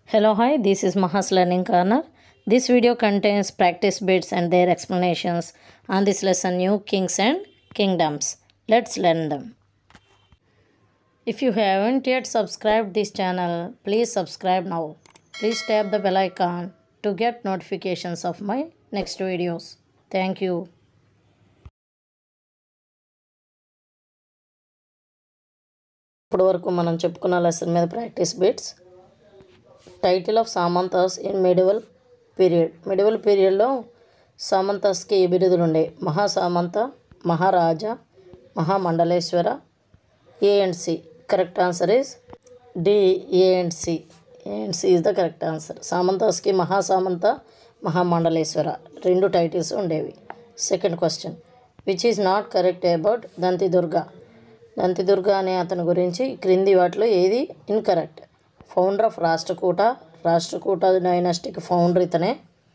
Hello, hi, this is Mahas Learning Corner. This video contains practice bits and their explanations on this lesson New Kings and Kingdoms. Let's learn them. If you haven't yet subscribed this channel, please subscribe now. Please tap the bell icon to get notifications of my next videos. Thank you. ఇప్పటి వరకు మనం చెప్పుకున్న lesson మీద practice bits title of samantas in medieval period medieval పీరియడ్లో సామంతాస్కి ఏ బిరుదులు ఉండే మహాసామంత మహారాజా మహామండలేశ్వర A and C correct answer is the A and C A and C is the correct answer సామంతాస్కి మహాసామంత మహామండలేశ్వర రెండు టైటిల్స్ ఉండేవి second question which is not correct about Dantidurga Dantidurga అనే అతని గురించి క్రింది వాటిలో ఏది incorrect founder of Rashtrakuta Rashtrakuta dynastic founder ఇతనే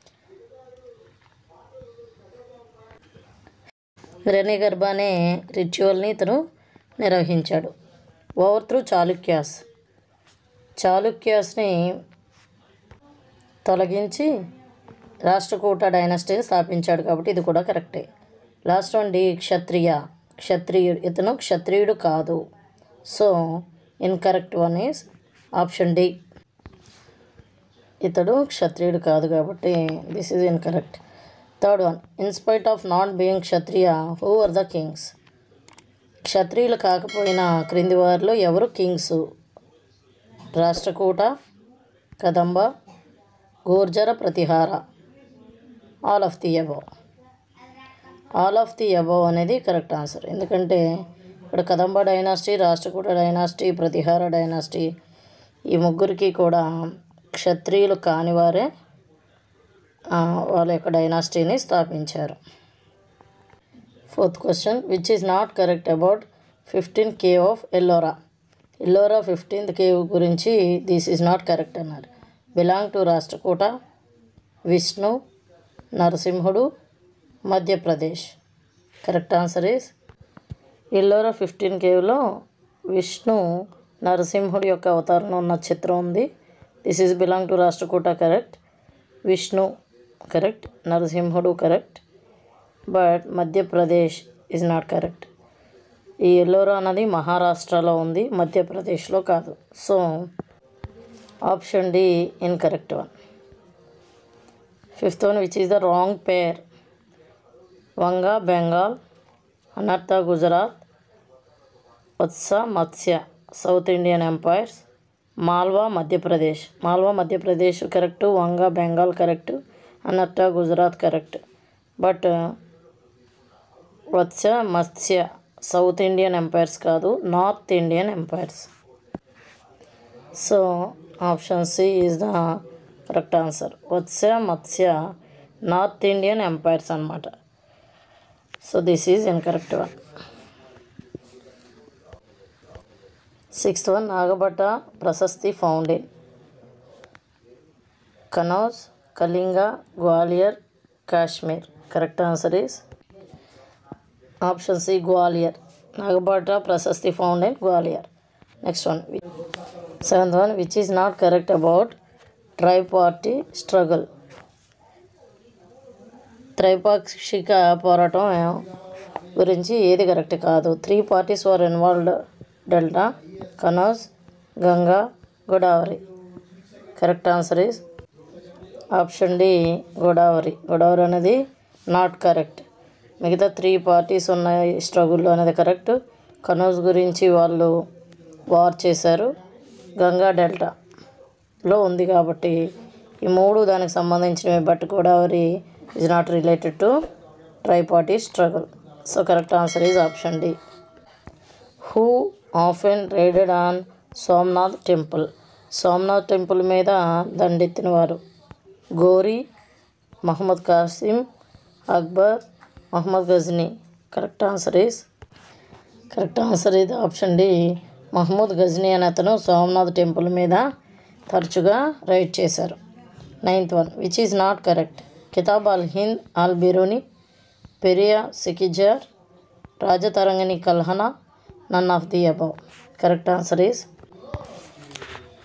హిరణ్యగర్భ అనే రిచువల్ని ఇతను నిర్వహించాడు ఓవర్ త్రూ చాళుక్యాస్ చాళుక్యాస్ని తొలగించి రాష్ట్రకూట డైనాసిటీని స్థాపించాడు కాబట్టి ఇది కూడా కరెక్టే లాస్ట్ వన్ డి క్షత్రియ క్షత్రియుడు ఇతను క్షత్రియుడు కాదు so incorrect one is option D ఇతడు క్షత్రియుడు కాదు కాబట్టి this is incorrect third one in spite of not being Kshatriya who are the kings క్షత్రియులు కాకపోయినా క్రింది వారిలో ఎవరు kings Rashtrakuta Kadamba Gurjara Pratihara all of the above all of the above అనేది కరెక్ట్ ఆన్సర్ ఎందుకంటే ఇక్కడ Kadamba dynasty Rashtrakuta dynasty Pratihara dynasty ఈ ముగ్గురికి కూడా క్షత్రియులు కానివారే ఆ, వాళ్ళ యొక్క డైనాసిటీని స్థాపించారు fourth question which is not correct about fifteen cave of Ellora Ellora fifteenth cave గురించి దిస్ ఈజ్ నాట్ కరెక్ట్ అన్నారు బిలాంగ్ టు రాష్ట్రకూట విష్ణు నరసింహుడు Madhya Pradesh correct answer is Ellora fifteen కేవ్లో విష్ణు నరసింహుడి యొక్క అవతారంలో ఉన్న చిత్రం ఉంది this is belong to Rashtrakuta correct Vishnu correct నరసింహుడు correct but Madhya Pradesh is not correct ఈ ఎల్లోరా అన్నది మహారాష్ట్రలో ఉంది మధ్యప్రదేశ్లో కాదు so option D incorrect one fifth one which is the wrong pair Vanga Bengal Anarta Gujarat Vatsa Matsya south Indian empires Malwa Madhya Pradesh Malwa Madhya Pradesh correct Vanga Bengal correct Anarta Gujarat correct but Vatsa Matsya south Indian empires కాదు north Indian empires so option C is the correct answer Vatsa Matsya north Indian empires అనమాట so this is incorrect one sixth one Nagabhata prashasti found in Kannauj Kalinga Gwalior Kashmir correct answer is option C Gwalior Nagabhata prashasti found in Gwalior next one seventh one which is not correct about tri party struggle త్రైపాక్షిక పోరాటం గురించి ఏది correct కాదు three parties were involved delta Kannauj Ganga Godavari correct answer is option D Godavari Godavari అనేది not correct మిగతా three parties ఉన్నాయి స్ట్రగుల్లో అనేది కరెక్ట్ కనోజ్ గురించి వాళ్ళు వార్ చేశారు గంగా డెల్టాలో ఉంది కాబట్టి ఈ మూడు దానికి సంబంధించినవి but Godavari is not related to tri party struggle so correct answer is option D who often raided on Somnath temple Somnath temple మీద దండెత్తిన వారు Ghori Mohammed Qasim Akbar Mohammed Ghazni correct answer is correct answer ఇది ఆప్షన్ డి మహమ్మద్ గజ్నీ అనే అతను సోమనాథ్ టెంపుల్ మీద తరచుగా రైడ్ చేశారు ninth one which is not correct Kitab al Hind Al Biruni Periya Sekkizhar Rajatarangini Kalhana none of the above correct answer is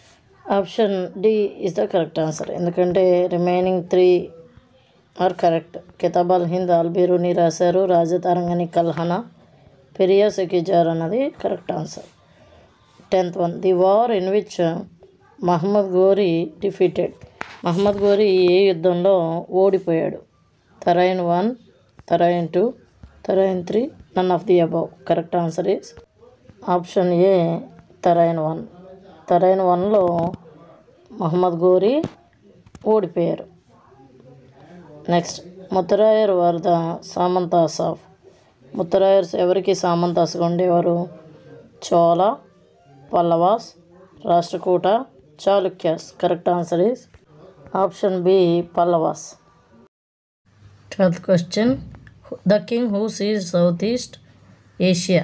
option D is the correct answer ఎందుకంటే remaining three are correct Kitab al Hind Albiruni రాశారు రాజతారంగని కల్హనా పెరియా సెకిజార్ అన్నది correct answer tenth one the war in which Mohammed Ghori defeated Mohammed Ghori ఏ యుద్ధంలో ఓడిపోయాడు Tarain one Tarain two Tarain three none of the above correct answer is option A Tarain one Tarain వన్లో మహమ్మద్ గోరి ఓడిపోయారు next Muttarayar were the సామంతాస్ of Muttarayars ఎవరికి సామంతాస్గా ఉండేవారు Chola Pallavas Rashtrakuta Chalukyas correct answer is option B Pallavas twelfth question the king who seize south east Asia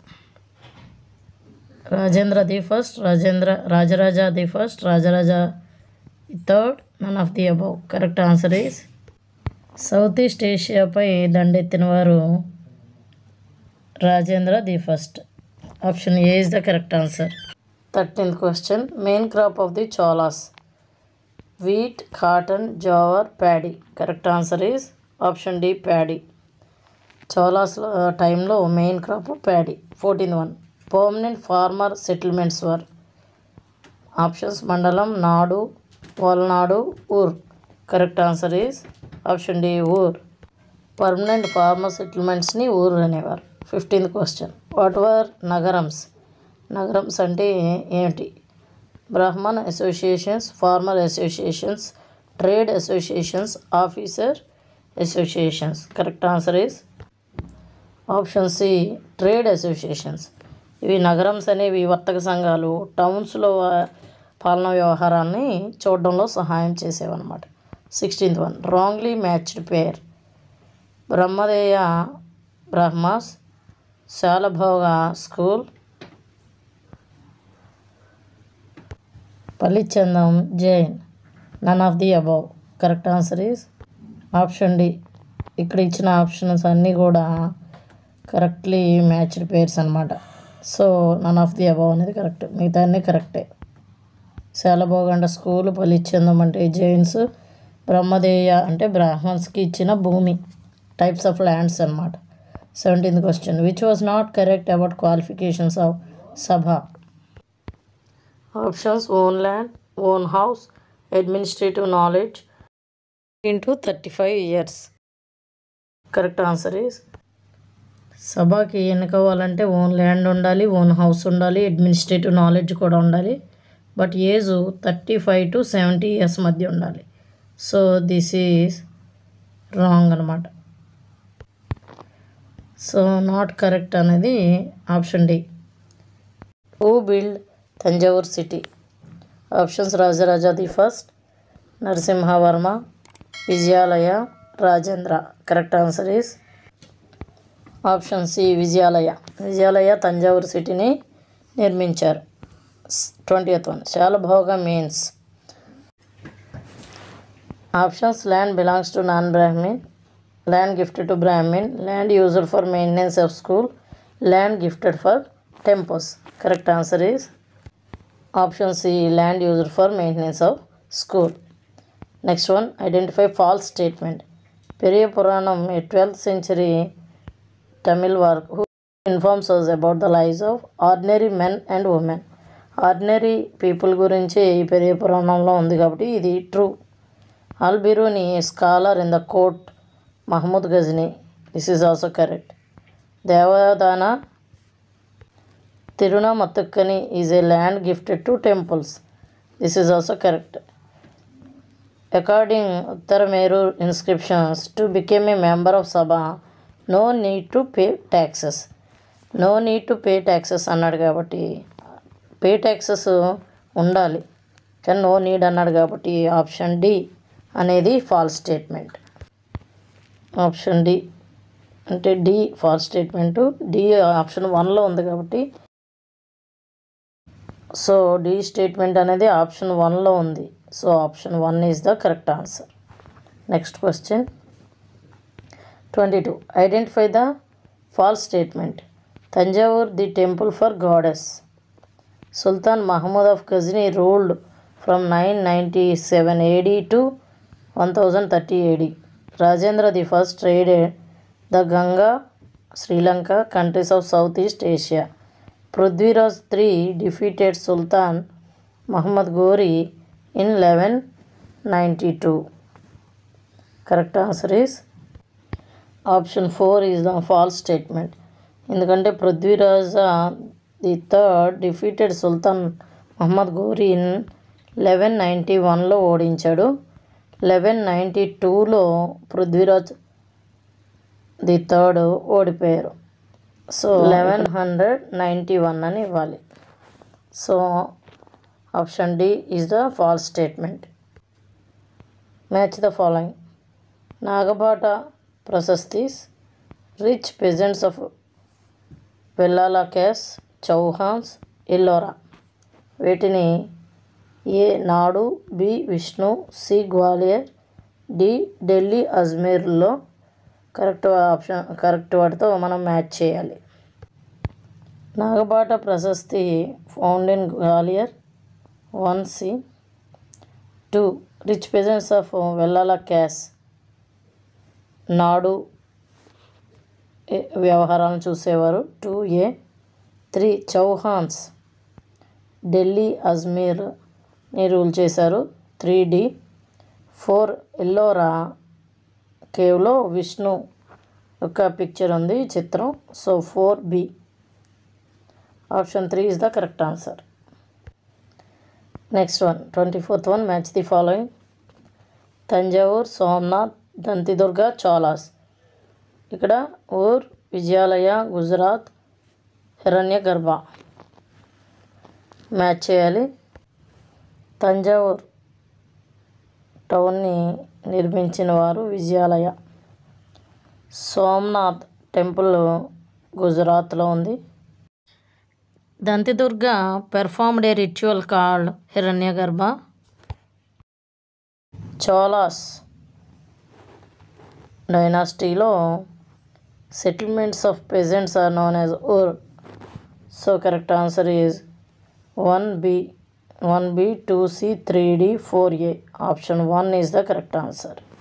Rajendra the first Rajendra Rajaraja the first Rajaraja third none of the above correct answer is south east ఏషియాపై దండెత్తిన వారు Rajendra the first option A is the correct answer thirteenth question main crop of the Cholas wheat cotton jowar paddy correct answer is option D paddy Cholas టైంలో main crop paddy fourteen one permanent farmer settlements were options mandalam nadu valanadu ur correct answer is option D ur permanent farmer సెటిల్మెంట్స్ని ఊరు అనేవారు fifteenth question what were nagarams nagarams అంటే ఏమిటి Brahman associations farmer associations trade associations officer associations correct answer is option C trade associations ఇవి నగరమ్స్ అనేవి వర్తక సంఘాలు టౌన్స్లో పాలనా వ్యవహారాన్ని చూడడంలో సహాయం చేసేవన్నమాట sixteenth one wrongly matched pair Brahmadeya Brahmas Shalabhoga school Pallichandam Jain none of the above correct answer is option D ఇక్కడ ఇచ్చిన ఆప్షన్స్ అన్నీ కూడా కరెక్ట్లీ మ్యాచ్డ్ పేర్స్ అనమాట so none of the above అనేది కరెక్ట్ మిగతా అన్నీ కరెక్టే శాలభోగండ స్కూల్ పలిచందం అంటే జైన్స్ బ్రహ్మదేయ అంటే బ్రాహ్మణ్స్కి ఇచ్చిన భూమి టైప్స్ ఆఫ్ ల్యాండ్స్ అనమాట seventeenth question which was not correct about qualifications of sabha options own land own house administrative knowledge into thirty five years correct answer is సభకి ఎన్నుకోవాలంటే ఓన్ ల్యాండ్ ఉండాలి ఓన్ హౌస్ ఉండాలి administrative knowledge కూడా ఉండాలి but age thirty five to seventy years మధ్య ఉండాలి so this is wrong అనమాట so not correct అనేది option D who build Thanjavur city options Rajaraja the first Narasimhavarma Vijayalaya Rajendra correct answer is option C Vijayalaya Vijayalaya Thanjavur సిటీని నిర్మించారు twenty one Shalabhoga means options land belongs to non Brahmin land gifted to Brahmin land used for maintenance of school land gifted for temples correct answer is option C land used for maintenance of school next one identify false statement Periya Puranam a twelfth century Tamil work who informs us about the lifes of ordinary men and women ordinary people గురించి ఈ పెరియ పురాణంలో ఉంది కాబట్టి ఇది true Alberuni scholar in the court Mahmud Ghazni this is also correct Devadana Tirunamattukkani is a land gifted to temples this is also correct according Uttaramerur inscriptions to became a member of sabha no need to pay taxes no need to pay taxes అన్నాడు కాబట్టి pay taxes ఉండాలి కానీ no need అన్నాడు కాబట్టి option D అనేది false statement option D అంటే D false statement D option వన్లో ఉంది కాబట్టి సో డి స్టేట్మెంట్ అనేది ఆప్షన్ వన్లో ఉంది so option one is the correct answer next question twenty two identify the false statement Thanjavur the temple for goddess sultan Mahmud of Ghazni ruled from nine ninety seven AD to one thousand thirty AD Rajendra the first traded the Ganga Sri Lanka countries of south east Asia Prithviraj three defeated sultan Muhammad Ghori in eleven ninety two correct answer is option four is the false statement ఎందుకంటే Prithviraj the third defeated sultan Muhammad Ghori in eleven ninety వన్లో ఓడించాడు eleven ninety టూలో Prithviraj the third ఓడిపోయారు so eleven hundred ninety one అని ఇవ్వాలి so option D is the false statement match the following Nagabhata prashastis rich peasants of Vellala caste Chauhans Ellora వీటిని ఏ Nadu B Vishnu C Gwalior D Delhi అజ్మీర్లో correct option correct వాటితో మనం మ్యాచ్ చేయాలి Nagabhata prashasti found in Gwalior one C two rich peasants of Vellala caste nadu A- వ్యవహారాలను చూసేవారు two A three Chauhans Delhi అజ్మీర్ని rule చేశారు three D four Ellora కేవ్లో విష్ణు యొక్క పిక్చర్ ఉంది చిత్రం so four B option three is the correct answer next one twenty fourth one match the following Thanjavur Somnath దంతిదుర్గ Cholas ఇక్కడ ఊర్ విజయాలయ గుజరాత్ హిరణ్య గర్భ మ్యాచ్ చేయాలి తంజావూర్ టౌన్ని నిర్మించిన వారు విజయాలయ సోమనాథ్ టెంపుల్ గుజరాత్లో ఉంది Dantidurga performed a ritual called Hiranyagarbha Cholas డైనాసిటీలో settlements of peasants are known as ur so correct answer is one B one B two C three D four A option one is the correct answer